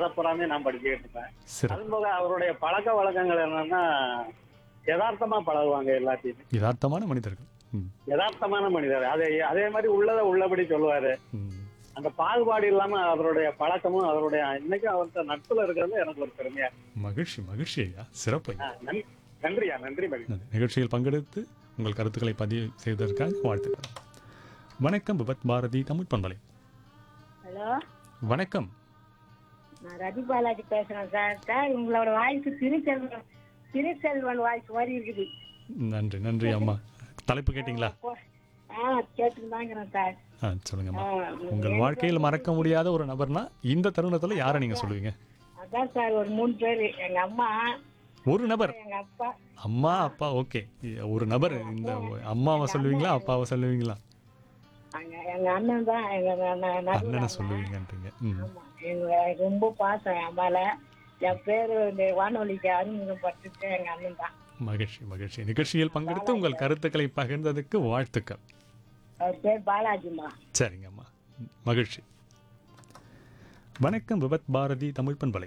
அதை புறாமே நான் படிச்சுக்கிட்டு இருப்பேன் சிறப்பு அது போக அவருடைய பழக்க வழக்கங்கள் என்னன்னா யதார்த்தமா பழகுவாங்க எல்லாத்தையுமே யதார்த்தமான மனிதர்கள் ம் யதார்த்தமான மனிதர் அதே அதே மாதிரி உள்ளதை உள்ளபடி சொல்லுவாரு ம் அந்த பாகுபாடு இல்லாம அவருடைய பழக்கமும் அவருடைய இன்னைக்கும் அவர்கிட்ட நட்புல இருக்கிறது எனக்கு ஒரு பெருமையா இருக்கு. மகிழ்ச்சி மகிழ்ச்சி ஐயா சிறப்பு ஐயா ஆ, நன்- நன்றியா நன்றி மகி நன்றி. நிகழ்ச்சியில் பங்கெடுத்து உங்கள் கருத்துக்களை பதிவு செய்வதற்காக வாழ்த்துக்கள் வணக்கம் விபத் பாரதி தமிழ் பண்பலை ஹலோ வணக்கம் நான் ரதி பாலாஜி பேசுறேன் சார் சார் உங்களோட வாய்ஸ் திருச்செல்வன் திருச்செல்வன் வாய்ஸ் மாதிரி இருக்குது நன்றி நன்றி அம்மா தலைப்பு கேட்டிங்களா ஆ கேட்டுருந்தாங்கிறேன் சார் ஆ சொல்லுங்கம்மா ஆ, உங்கள் வாழ்க்கையில் மறக்க முடியாத ஒரு நபர்னா இந்த தருணத்தில் யாரை நீங்கள் சொல்லுவீங்க அதான் சார் ஒரு மூணு பேர் எங்க அம்மா ஒரு நபர் எங்க அப்பா அம்மா அப்பா ஓகே ஒரு நபர் இந்த அம்மாவை சொல்லுவீங்களா அப்பாவை சொல்லுவீங்களா அங்க எங்க அண்ணன் தான் எங்க ந- ந- நடுவுல அண்ணனை அண்ணன். சொல்லுவீங்கன்றீங்க ம் ஆமா எங்க ரொம்ப பாசம் என் மேல என் பேரு இந்த வானொலிக்கு அறிமுகப்பட்டுட்டு எங்க அண்ணன் தான் மகிழ்ச்சி மகிழ்ச்சி நிகழ்ச்சியில் பங்கெடுத்து உங்கள் கருத்துக்களை பகிர்ந்ததுக்கு வாழ்த்துக்கள் அவர் பேர் பாலாஜிமா சரிங்கம்மா மகிழ்ச்சி வணக்கம் விபத் பாரதி தமிழ் பண்பலை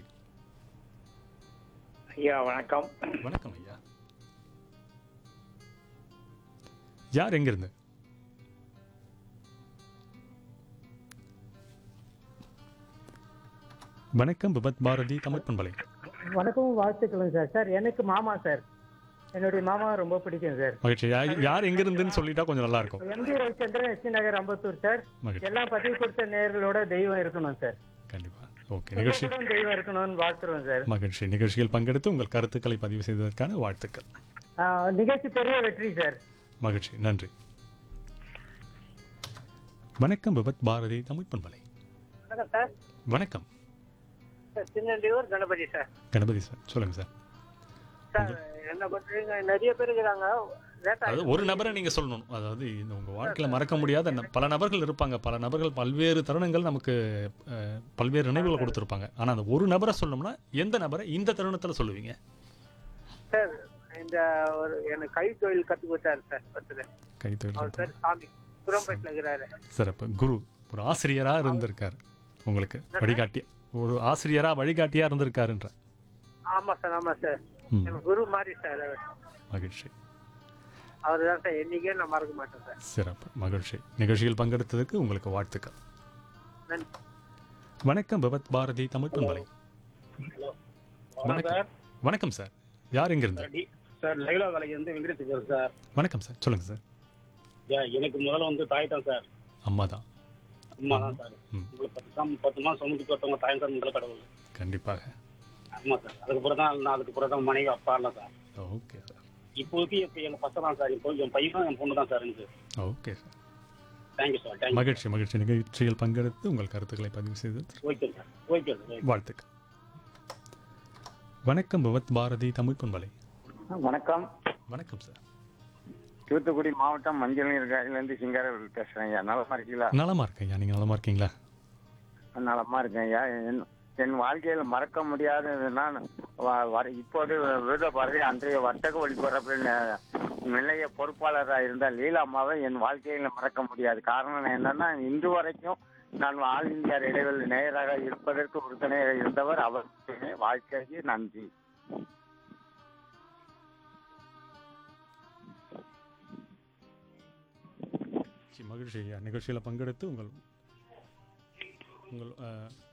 ஐயா வணக்கம் வணக்கம் ஐயா யார் எங்கிருந்து வணக்கம் விபத் பாரதி தமிழ் பண்பலை வணக்கம் வாழ்த்துக்களும் சார் சார் எனக்கு மாமா சார் என்னுடைய மாமா ரொம்ப பிடிக்கும் சார் மகிழ்ச்சி யா- யார் எங்கிருந்துன்னு சொல்லிட்டா கொஞ்சம் நல்லா இருக்கும் MD Ravichandran ST Nagar Ambattur sir மகிழ்ச்சி எல்லாம் பதிவு கொடுத்த நேர்களோட தெய்வம் இருக்கணும் சார் கண்டிப்பா ஓகே நிகழ்ச்சி உங்களுடன் தெய்வம் இருக்கணும்னு வாழ்த்துறோம் சார் மகிழ்ச்சி நிகழ்ச்சியில் பங்கெடுத்து உங்கள் கருத்துக்களை பதிவு செய்ததற்கான வாழ்த்துக்கள் ஆஹ், நிகழ்ச்சி பெரிய வெற்றி சார் மகிழ்ச்சி நன்றி வணக்கம் விபத் பாரதி தமிழ் பண்பலை வணக்கம் சார் வணக்கம் சின்னண்டியூர் கணபதி சார் கணபதி சார் சொல்லுங்க சார் சார் என்ன பண்றீங்க நிறைய பேர் இருக்கிறாங்க அதாவது ஒரு நபரை நீங்க சொல்லணும் அதாவது இந்த உங்க வாழ்க்கையில மறக்க முடியாத ந- பல நபர்கள் இருப்பாங்க பல நபர்கள் பல்வேறு தருணங்கள் நமக்கு அஹ், பல்வேறு நினைவுகளை கொடுத்துருப்பாங்க ஆனா அந்த ஒரு நபரை சொல்லணும்னா எந்த நபரை இந்த தருணத்துல சொல்லுவீங்க சார் இந்த ஒரு எனக்கு கை தொழில் கத்து கொடுத்தாரு சார் ஒருத்தர் கைத்தொழில் அவர் பேர் சாமி புறம்பேட்டில் இருக்கிறாரு சிறப்பு குரு ஒரு ஆசிரியரா இருந்திருக்காரு உங்களுக்கு வழிகாட்டி ஒரு ஆசிரியரா வழிகாட்டியா இருந்திருக்காருன்ற ஆமா சார் ஆமா சார் ம், எனக்கு குரு மாதிரி சார் அவர் மகிழ்ச்சி அவர் தான் சார் என்னைக்கே நான் மறக்க மாட்டேன் சார் சிறப்பு மகிழ்ச்சி நிகழ்ச்சியில் பங்கெடுத்ததுக்கு உங்களுக்கு வாழ்த்துக்கள் நன்றி வணக்கம் பகவத் பாரதி தமிழ் பண்பலை வணக்கம் வணக்கம் சார் யார் எங்கிருந்து சார் லைலா வேலைக்கு வந்து வெங்கடேஷ் சார் வணக்கம் சார் சொல்லுங்க சார் எனக்கு முதல்ல வந்து தாய் தான் சார் அம்மா தான் அம்மா தான் சார் ம். உங்களுக்கு பத்து மாசம் பத்து மாசம் சுமந்து போட்டவங்க தாய் தான் முதல்ல கடவுள் கண்டிப்பாக ஆமா சார் அதுக்கப்புறம் தான் நான் அதுக்கப்புறம் தான் மனைவி அப்பா இல்லை சார் ஓகே சார் இப்போதைக்கு இப்போ எங்க பசங்க தான் சார் இப்போ என் பையனும் என் பொண்ணு தான் சார் எனக்கு okay sir thank you sir thank you மகிழ்ச்சி மகிழ்ச்சி நிகழ்ச்சியில் பங்கெடுத்து உங்கள் கருத்துக்களை பதிவு செய்தது ஓகே சார் ஓகே சார் வாழ்த்துக்கள் வணக்கம் பகவத் பாரதி தமிழ் பண்பலை வணக்கம் வணக்கம் சார் தூத்துக்குடி மாவட்டம் மஞ்சள் நீர் காயிலேருந்து சிங்காரவேல் பேசுறேன் ஐயா நலமா இருக்கீங்களா நலமா இருக்கேன் ஐயா நீங்க நலமா இருக்கீங்களா நலமா இருக்கேன் ஐயா என் என் வாழ்க்கையில் மறக்க முடியாததுன்னா வ- வர இப்போது விருத பாரதி அன்றைய வர்த்தக ஒளிபரப்பில் ந- நிலைய பொறுப்பாளராக இருந்த லீலா அம்மாவை என் வாழ்க்கையில் மறக்க முடியாது காரணம் என்னன்னா இன்று வரைக்கும் நான் ஆல் இந்தியா இடைவெளி நேயராக இருப்பதற்கு உறுதுணையாக இருந்தவர் அவர் வாழ்க்கைக்கு நன்றி மகிழ்ச்சி ஐயா நிகழ்ச்சியில் பங்கெடுத்து உங்கள் உங்கள் அஹ்,